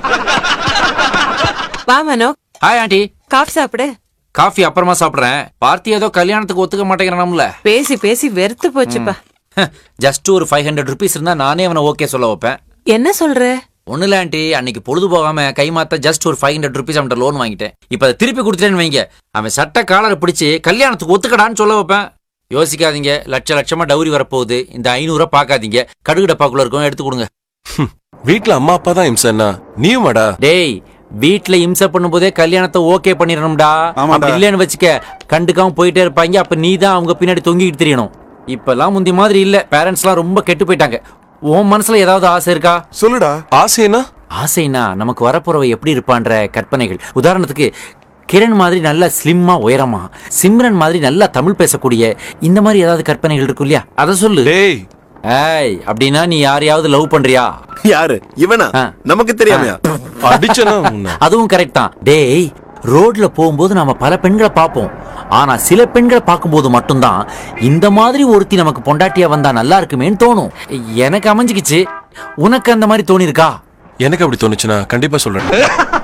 வா Mano hi aunty coffee சாப்பிடு coffee அப்புறமா சாப்பிடுறேன் பார்த்தி ஏதோ கல்யாணத்துக்கு ஒத்துக்க மாட்டேங்கிறான்ல பேசி பேசி வெறுத்து போச்சுப்பா ஜஸ்ட் ஒரு ஃபைவ் ஹண்ட்ரட் ருபீஸ் இருந்தா நானே அவனை ஓகே சொல்ல வைப்பேன் என்ன சொல்ற ஒண்ணு இல்ல ஆண்டி அன்னைக்கு பொழுது போகாம கை மாத்த ஜஸ்ட் ஒரு ஃபைவ் ஹண்ட்ரட் ருபீஸ் அவன்கிட்ட லோன் வாங்கிட்டேன் இப்ப அதை திருப்பி கொடுத்துட்டேன்னு வைங்க அவன் சட்ட காலரை பிடிச்சு கல்யாணத்துக்கு ஒத்துக்கடான்னு சொல்ல வைப்பேன் யோசிக்காதீங்க லட்ச லட்சமா டவுரி வரப்போகுது இந்த ஐநூறுரூவா பார்க்காதீங்க கடுகு டப்பாக்குள்ள இருக்கும் எடுத்து கொடுங்க வீட்ல அம்மா அப்பா தான் இம்சன்னா நீயும் வாடா டேய் வீட்ல இம்சை பண்ணும்போதே கல்யாணத்தை ஓகே பண்ணிடணும்டா ஆமாடா. அப்படி இல்லைன்னு வச்சுக்க கண்டுக்காம போயிட்டே இருப்பாங்க அப்ப நீ தான் அவங்க பின்னாடி தொங்கிக்கிட்டு தெரியணும் இப்பெல்லாம் முந்தி மாதிரி இல்ல பேரண்ட்ஸ்லாம் ரொம்ப கெட்டு போயிட்டாங்க உன் மனசுல ஏதாவது ஆசை இருக்கா சொல்லுடா ஆசைனா ஆசைனா நமக்கு வரப்போறவ எப்படி இருப்பான்ற கற்பனைகள் உதாரணத்துக்கு கிரண் மாதிரி நல்லா ஸ்லிம்மா உயரமா சிம்ரன் மாதிரி நல்லா தமிழ் பேசக்கூடிய இந்த மாதிரி ஏதாவது கற்பனைகள் இருக்கும் இல்லையா அதை சொல்லு டேய் ஏய் அப்படின்னா நீ யாரையாவது லவ் பண்றியா யாரு இவனா ஆ. நமக்கு தெரியாமையா அடிச்சனா உன்னை. அதுவும் கரெக்ட் தான் டேய் ரோட்ல போகும்போது நாம பல பெண்களை பார்ப்போம் ஆனா சில பெண்களை பார்க்கும்போது மட்டும்தான் இந்த மாதிரி ஒருத்தி நமக்கு பொண்டாட்டியா வந்தா நல்லா இருக்குமேன்னு தோணும் எனக்கு அமைஞ்சுக்கிச்சு உனக்கு அந்த மாதிரி தோணிருக்கா எனக்கு அப்படி தோணுச்சுன்னா கண்டிப்பா சொல்றேன்